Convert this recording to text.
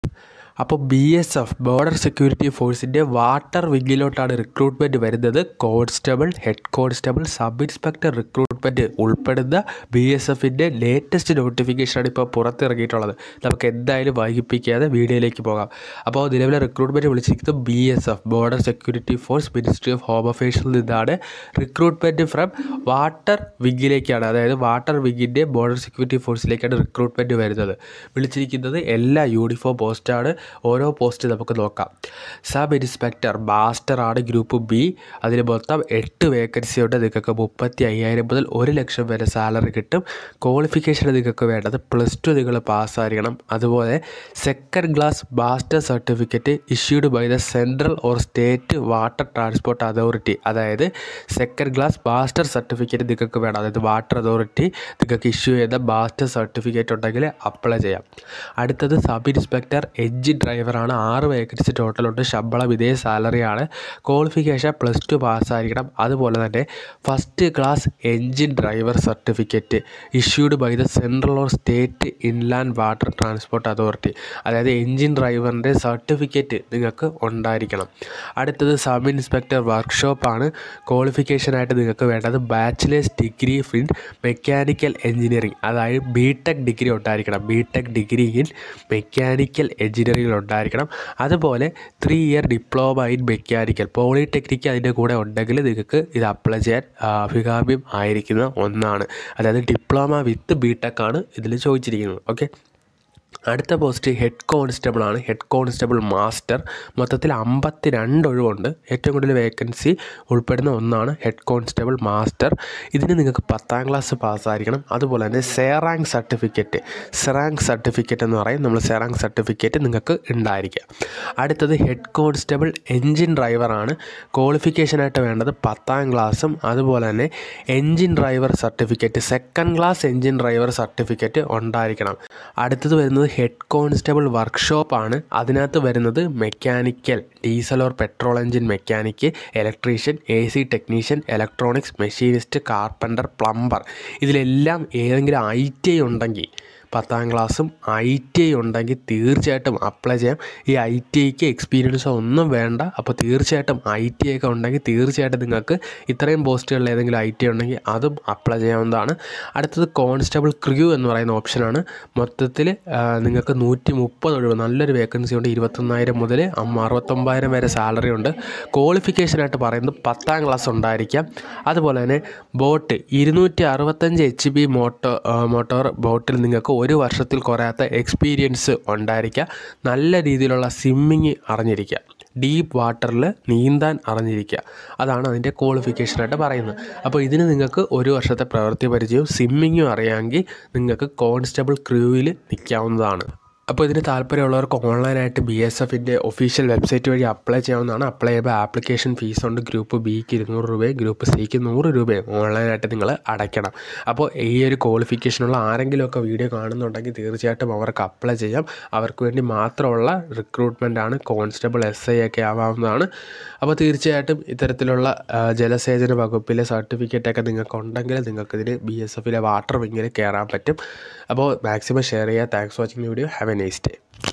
അപ്പോൾ B S F border security ഫോഴ്സിൻ്റെ water വിങ്ങിലോട്ടാണ് റിക്രൂട്ട്മെൻറ്റ് വരുന്നത് constable head constable sub inspector recruitment ഉൾപ്പെടുന്ന ബി എസ് എഫിൻ്റെ ലേറ്റസ്റ്റ് നോട്ടിഫിക്കേഷനാണ് ഇപ്പോൾ പുറത്തിറങ്ങിയിട്ടുള്ളത് നമുക്ക് എന്തായാലും വൈകിപ്പിക്കാതെ വീഡിയോയിലേക്ക് പോകാം അപ്പോൾ നിലവിലെ റിക്രൂട്ട്മെൻറ്റ് വിളിച്ചിരിക്കുന്നത് B S F border security force ministry of home അഫയേഴ്സിൽ നിന്നാണ് റിക്രൂട്ട്മെൻറ്റ് ഫ്രം വാട്ടർ വിങ്ങിലേക്കാണ് അതായത് വാട്ടർ വിങ്ങിൻ്റെ ബോർഡർ സെക്യൂരിറ്റി ഫോഴ്സിലേക്കാണ് റിക്രൂട്ട്മെൻറ്റ് വരുന്നത് വിളിച്ചിരിക്കുന്നത് എല്ലാ യൂണിഫോം പോസ്റ്റാണ് ഓരോ പോസ്റ്റ് നമുക്ക് നോക്കാം സബ് ഇൻസ്പെക്ടർ മാസ്റ്റർ ആണ് ഗ്രൂപ്പ് ബി അതിൽ മൊത്തം എട്ട് വേക്കൻസി ഉണ്ട് നിങ്ങൾക്ക് മുപ്പത്തി അയ്യായിരം മുതൽ ഒരു ലക്ഷം വരെ സാലറി കിട്ടും ക്വാളിഫിക്കേഷൻ നിങ്ങൾക്ക് വേണ്ടത് പ്ലസ് ടു നിങ്ങൾ പാസ്സായിരിക്കണം അതുപോലെ second class master certificate issued by the central or state water transport authority അതായത് സെക്കൻഡ് ക്ലാസ് മാസ്റ്റർ സർട്ടിഫിക്കറ്റ് നിങ്ങൾക്ക് വേണം അതായത് വാട്ടർ അതോറിറ്റി നിങ്ങൾക്ക് ഇഷ്യൂ ചെയ്ത മാസ്റ്റർ സർട്ടിഫിക്കറ്റ് ഉണ്ടെങ്കിൽ അപ്ലൈ ചെയ്യാം അടുത്തത് സബ് ഇൻസ്പെക്ടർ എഞ്ചിൻ ഡ്രൈവറാണ് ആറ് വേക്കൻസി ടോട്ടലുണ്ട് ശമ്പളം ഇതേ സാലറിയാണ് ക്വാളിഫിക്കേഷൻ പ്ലസ് ടു പാസ്സായിരിക്കണം അതുപോലെ തന്നെ first class engine driver certificate issued by the central or state inland water transport authority അതായത് എഞ്ചിൻ ഡ്രൈവറിൻ്റെ സർട്ടിഫിക്കറ്റ് നിങ്ങൾക്ക് ഉണ്ടായിരിക്കണം അടുത്തത് സബ് ഇൻസ്പെക്ടർ വർക്ക്ഷോപ്പാണ് ക്വാളിഫിക്കേഷനായിട്ട് നിങ്ങൾക്ക് വേണ്ടത് bachelors degree in mechanical engineering അതായത് ബി ടെക് ഡിഗ്രി ഉണ്ടായിരിക്കണം B tech degree in mechanical engineering ഉണ്ടായിരിക്കണം അതുപോലെ three year diploma in mechanical polytechnic അതിൻ്റെ കൂടെ ഉണ്ടെങ്കിൽ നിങ്ങൾക്ക് ഇത് അപ്ലൈ ചെയ്യാൻ ആ, അഭികാമ്യം ആയിരിക്കുന്ന ഒന്നാണ് അതായത് ഡിപ്ലോമ വിത്ത് ബി ടെക് ആണ് ഇതിൽ ചോദിച്ചിരിക്കുന്നത് ഓക്കെ അടുത്ത പോസ്റ്റ് ഹെഡ് കോൺസ്റ്റബിൾ ആണ് ഹെഡ് കോൺസ്റ്റബിൾ മാസ്റ്റർ മൊത്തത്തിൽ അമ്പത്തി രണ്ട് ഒഴിവുണ്ട് ഏറ്റവും കൂടുതൽ വേക്കൻസി ഉൾപ്പെടുന്ന ഒന്നാണ് ഹെഡ് കോൺസ്റ്റബിൾ മാസ്റ്റർ ഇതിന് നിങ്ങൾക്ക് പത്താം ക്ലാസ് പാസ്സായിരിക്കണം അതുപോലെ തന്നെ സെറാങ് സർട്ടിഫിക്കറ്റ് സെറാങ് സർട്ടിഫിക്കറ്റ് എന്ന് പറയും നമ്മൾ സെറാങ് സർട്ടിഫിക്കറ്റ് നിങ്ങൾക്ക് ഉണ്ടായിരിക്കുക അടുത്തത് ഹെഡ് കോൺസ്റ്റബിൾ എൻജിൻ ഡ്രൈവറാണ് ക്വാളിഫിക്കേഷനായിട്ട് വേണ്ടത് പത്താം ക്ലാസ്സും അതുപോലെ തന്നെ engine driver certificate second class engine driver certificate ഉണ്ടായിരിക്കണം അടുത്തത് വരുന്നത് ഹെഡ് കോൺസ്റ്റബിൾ വർക്ക്ഷോപ്പാണ് അതിനകത്ത് വരുന്നത് mechanical diesel or petrol engine mechanic electrician A C technician electronics machinist carpenter plumber ഇതിലെല്ലാം ഏതെങ്കിലും ഐ ടി ഐ ഉണ്ടെങ്കിൽ പത്താം ക്ലാസ്സും ഐ ടി ഐ ഉണ്ടെങ്കിൽ തീർച്ചയായിട്ടും അപ്ലൈ ചെയ്യാം ഈ ഐ ടി ഐക്ക് എക്സ്പീരിയൻസോ ഒന്നും വേണ്ട അപ്പോൾ തീർച്ചയായിട്ടും ഐ ടി ഐ ഒക്കെ ഉണ്ടെങ്കിൽ തീർച്ചയായിട്ടും നിങ്ങൾക്ക് ഇത്രയും പോസ്റ്റുകളിൽ ഏതെങ്കിലും ഐ ടി ഐ ഉണ്ടെങ്കിൽ അതും അപ്ലൈ ചെയ്യാവുന്നതാണ് അടുത്തത് കോൺസ്റ്റബിൾ ക്ര്യൂ എന്ന് പറയുന്ന ഓപ്ഷനാണ് മൊത്തത്തിൽ നിങ്ങൾക്ക് നൂറ്റി മുപ്പത് ഒഴിവ് നല്ലൊരു വേക്കൻസി ഉണ്ട് ഇരുപത്തൊന്നായിരം മുതൽ അറുപത്തൊമ്പതിനായിരം വരെ സാലറി ഉണ്ട് ക്വാളിഫിക്കേഷനായിട്ട് പറയുന്നത് പത്താം ക്ലാസ് ഉണ്ടായിരിക്കാം അതുപോലെ തന്നെ ബോട്ട് ഇരുന്നൂറ്റി അറുപത്തഞ്ച് എച്ച് ബി മോട്ടോ മോട്ടോർ ബോട്ടിൽ നിങ്ങൾക്ക് ഒരു വർഷത്തിൽ കുറയാത്ത എക്സ്പീരിയൻസ് ഉണ്ടായിരിക്കുക നല്ല രീതിയിലുള്ള സ്വിമ്മിങ് അറിഞ്ഞിരിക്കുക ഡീപ്പ് വാട്ടറിൽ നീന്താൻ അറിഞ്ഞിരിക്കുക അതാണ് അതിൻ്റെ ക്വാളിഫിക്കേഷനായിട്ട് പറയുന്നത് അപ്പോൾ ഇതിന് നിങ്ങൾക്ക് ഒരു വർഷത്തെ പ്രവൃത്തി പരിചയവും സ്വിമ്മിങ്ങും അറിയാമെങ്കിൽ നിങ്ങൾക്ക് കോൺസ്റ്റബിൾ ക്രൂവിൽ നിൽക്കാവുന്നതാണ് അപ്പോൾ ഇതിന് താല്പര്യമുള്ളവർക്ക് ഓൺലൈനായിട്ട് ബി എസ് എഫിൻ്റെ ഒഫീഷ്യൽ വെബ്സൈറ്റ് വഴി അപ്ലൈ ചെയ്യാവുന്നതാണ് അപ്ലൈ ചെയ്യുമ്പോൾ ആപ്ലിക്കേഷൻ ഫീസ് ഉണ്ട് ഗ്രൂപ്പ് ബിക്ക് ഇരുന്നൂറ് രൂപയും ഗ്രൂപ്പ് സിക്ക് നൂറ് രൂപയും ഓൺലൈനായിട്ട് നിങ്ങൾ അടയ്ക്കണം അപ്പോൾ ഈ ഒരു ക്വാളിഫിക്കേഷനുള്ള ആരെങ്കിലുമൊക്കെ വീഡിയോ കാണുന്നുണ്ടെങ്കിൽ തീർച്ചയായിട്ടും അവർക്ക് അപ്ലൈ ചെയ്യാം അവർക്ക് വേണ്ടി മാത്രമുള്ള റിക്രൂട്ട്മെൻ്റ് ആണ് കോൺസ്റ്റബിൾ എസ് ഐ ഒക്കെ ആവാവുന്നതാണ് അപ്പോൾ തീർച്ചയായിട്ടും ഇത്തരത്തിലുള്ള ആ, ജലസേചന വകുപ്പിലെ സർട്ടിഫിക്കറ്റൊക്കെ നിങ്ങൾക്ക് ഉണ്ടെങ്കിൽ നിങ്ങൾക്കിതിന് ബി എസ് എഫിലെ വാട്ടർ വിങ്ങിൽ കയറാൻ പറ്റും അപ്പോൾ മാക്സിമം ഷെയർ ചെയ്യുക thanks watching video have a nice day